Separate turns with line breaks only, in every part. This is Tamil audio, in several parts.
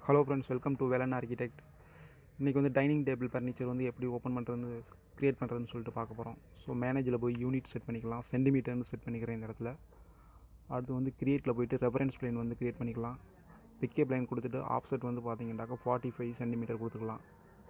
hello friends welcome to Velan architect இன்றைக்கி வந்து டைனிங் டேபிள் ஃபர்னிச்சர் வந்து எப்படி ஓப்பன் பண்ணுறதுன்னு க்ரியேட் பண்ணுறதுன்னு சொல்லிட்டு பார்க்க போகிறோம் ஸோ மேனேஜில் போய் யூனிட் செட் பண்ணிக்கலாம் சென்டிமீட்டர்னு செட் பண்ணிக்கிறேன் இந்த இடத்துல அடுத்து வந்து கிரியேட்டில் போயிட்டு ரெஃபரன்ஸ் பிளேன் வந்து க்ரியேட் பண்ணிக்கலாம் பிக்கே பிளைன் கொடுத்துட்டு ஆப்செட் வந்து பார்த்தீங்கன்னாக்கா ஃபார்ட்டி ஃபைவ் சென்டிமீட்டர் கொடுத்துக்கலாம்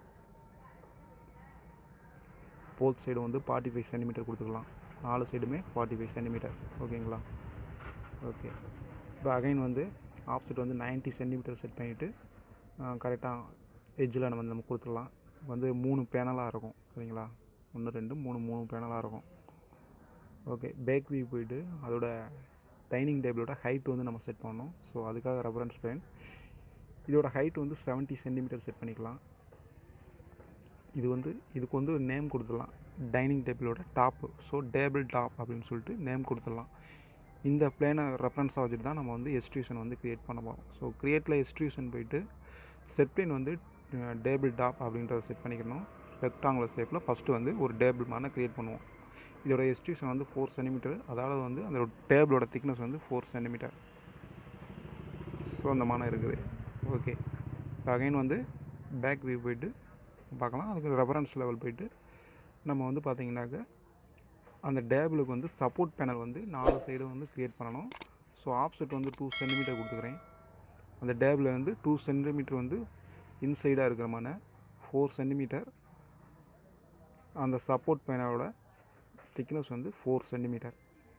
போத் சைடு வந்து ஃபார்ட்டி ஃபைவ் சென்டிமீட்டர் கொடுத்துக்கலாம் நாலு சைடுமே ஃபார்ட்டி ஃபைவ் சென்டிமீட்டர் ஓகேங்களா ஓகே இப்போ அகைன் வந்து ஆப்செட் வந்து 90 சென்டிமீட்டர் செட் பண்ணிவிட்டு கரெக்டாக எட்ஜில் நம்ம நம்ம கொடுத்துடலாம் வந்து மூணு பேனலாக இருக்கும் சரிங்களா ஒன்று ரெண்டு மூணு மூணு பேனலாக இருக்கும் ஓகே பேக் வியூ போயிட்டு அதோட டைனிங் டேபிளோட ஹைட் வந்து நம்ம செட் பண்ணணும் ஸோ அதுக்காக ரெஃபரன்ஸ் பிளேன் இதோட ஹைட் வந்து 70 சென்டிமீட்டர் செட் பண்ணிக்கலாம் இது வந்து இதுக்கு வந்து ஒரு நேம் கொடுத்துடலாம் டைனிங் டேபிளோட டாப்பு ஸோ டேபிள் டாப் அப்படின்னு சொல்லிட்டு நேம் கொடுத்துடலாம் இந்த பிளேனை ரெஃபரன்ஸாக வச்சுட்டு தான் நம்ம வந்து எஸ்ட்ரியூஷன் வந்து க்ரியேட் பண்ண போகிறோம் ஸோ க்ரியேட்டில் எஸ்ட்ரியூஷன் போயிட்டு செட் பிளேன் வந்து டேபிள் டாப் அப்படின்றத செட் பண்ணிக்கணும் ரெக்டாங்குலர் ஷேப்பில் ஃபஸ்ட்டு வந்து ஒரு டேபிள் மாதிரி க்ரியேட் பண்ணுவோம் இதோட எஸ்ட்ரியூஷன் வந்து ஃபோர் சென்டிமீட்டர் அதாவது வந்து அந்த டேபிளோட திக்னஸ் வந்து ஃபோர் சென்டிமீட்டர் ஸோ அந்த மாதிரி இருக்குது ஓகே அகைன் வந்து பேக் வியூ போயிட்டு பார்க்கலாம் அதுக்கு ரெஃபரன்ஸ் லெவல் போயிட்டு நம்ம வந்து பார்த்தீங்கன்னாக்க அந்த டேபிளுக்கு வந்து சப்போர்ட் பேனல் வந்து நாலு சைடு வந்து க்ரியேட் பண்ணணும் ஸோ ஆப்செட் வந்து டூ சென்டிமீட்டர் கொடுத்துக்கிறேன் அந்த டேபிள் வந்து டூ சென்டிமீட்டர் வந்து இன்சைடாக இருக்கிற மாதிரி ஃபோர் சென்டிமீட்டர் அந்த சப்போர்ட் பேனலோட திக்னஸ் வந்து ஃபோர் சென்டிமீட்டர்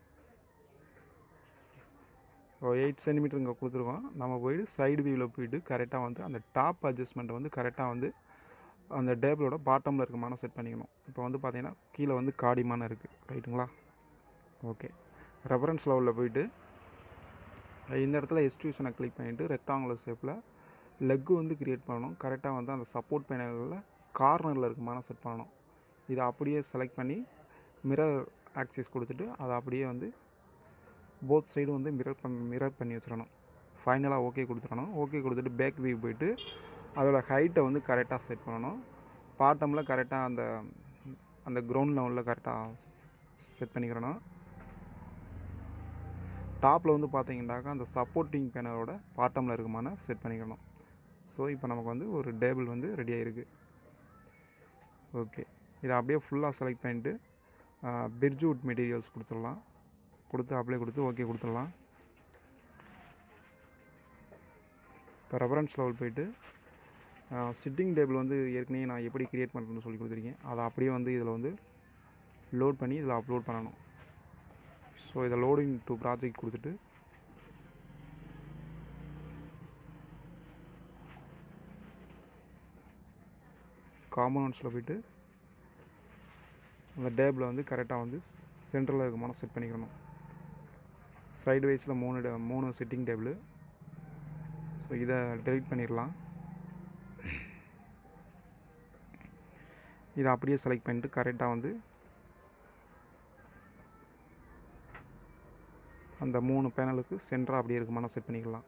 எயிட் சென்டிமீட்டர் இங்கே கொடுத்துருக்கோம் நம்ம போயிட்டு சைடு வியூவில் போயிட்டு கரெக்டாக வந்து அந்த டாப் அட்ஜஸ்ட்மெண்ட்டை வந்து கரெக்டாக வந்து அந்த டேபிளோட பாட்டமில் இருக்க மாதிரி செட் பண்ணிக்கணும் இப்போ வந்து பார்த்தீங்கன்னா கீழே வந்து காடிமான இருக்குது ரைட்டுங்களா ஓகே ரெஃபரன்ஸ் லெவலில் போயிட்டு இந்த இடத்துல எஸ்டியூஷனை கிளிக் பண்ணிவிட்டு ரெக்டாங்குலர் ஷேப்பில் லெக்கு வந்து க்ரியேட் பண்ணணும் கரெக்டாக வந்து அந்த சப்போர்ட் பேனலில் கார்னரில் இருக்க மாதிரி செட் பண்ணணும் இதை அப்படியே செலக்ட் பண்ணி மிரர் ஆக்சிஸ் கொடுத்துட்டு அதை அப்படியே வந்து போத் சைடும் வந்து மிரர் பண் மிரர் பண்ணி வச்சிடணும் ஃபைனலாக ஓகே கொடுத்துடணும் ஓகே கொடுத்துட்டு பேக் வியூ போயிட்டு அதோட ஹைட்டை வந்து கரெக்டாக செட் பண்ணணும் பாட்டமில் கரெக்டாக அந்த அந்த கிரவுண்ட் லெவலில் கரெக்டாக செட் பண்ணிக்கிறணும் டாப்பில் வந்து பார்த்தீங்கன்னாக்கா அந்த சப்போர்ட்டிங் பேனலோட பாட்டமில் இருக்குமான செட் பண்ணிக்கணும் ஸோ இப்போ நமக்கு வந்து ஒரு டேபிள் வந்து ரெடி ஆகிருக்கு ஓகே இதை அப்படியே ஃபுல்லாக செலக்ட் பண்ணிட்டு பிர்ஜூட் மெட்டீரியல்ஸ் கொடுத்துடலாம் கொடுத்து அப்ளை கொடுத்து ஓகே கொடுத்துடலாம் இப்போ ரெஃபரன்ஸ் லெவல் போயிட்டு சிட்டிங் டேபிள் வந்து ஏற்கனவே நான் எப்படி க்ரியேட் பண்ணுறேன்னு சொல்லி கொடுத்துருக்கேன் அதை அப்படியே வந்து இதில் வந்து லோட் பண்ணி இதில் அப்லோட் பண்ணணும் ஸோ இதை லோடிங் டு ப்ராஜெக்ட் கொடுத்துட்டு காம்பனண்ட்ஸில் போயிட்டு அந்த டேபிளை வந்து கரெக்டாக வந்து சென்டரில் இருக்கமான செட் பண்ணிக்கணும் சைடு வைஸில் மூணு டே- மூணு சிட்டிங் டேபிள் ஸோ இதை டெலிட் பண்ணிடலாம் இதை அப்படியே செலக்ட் பண்ணிட்டு கரெக்டாக வந்து அந்த மூணு பேனலுக்கு சென்டராக அப்படியே இருக்குமான செட் பண்ணிக்கலாம்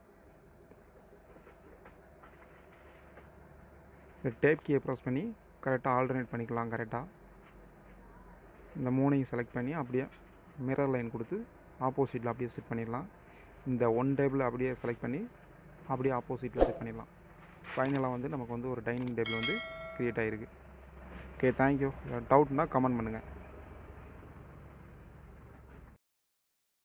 இந்த டேப் கீயை ப்ரெஸ் பண்ணி கரெக்டாக ஆல்டர்னேட் பண்ணிக்கலாம் கரெக்டாக இந்த மூணையும் செலக்ட் பண்ணி அப்படியே மிரர் லைன் கொடுத்து ஆப்போசிட்டில் அப்படியே செட் பண்ணிடலாம் இந்த ஒன் டேபிள் அப்படியே செலக்ட் பண்ணி அப்படியே ஆப்போசிட்டில் செட் பண்ணிடலாம் ஃபைனலாக வந்து நமக்கு வந்து ஒரு டைனிங் டேபிள் வந்து க்ரியேட் ஆகிருக்கு ஓகே தேங்க்யூ டவுட்னா கமெண்ட் பண்ணுங்கள்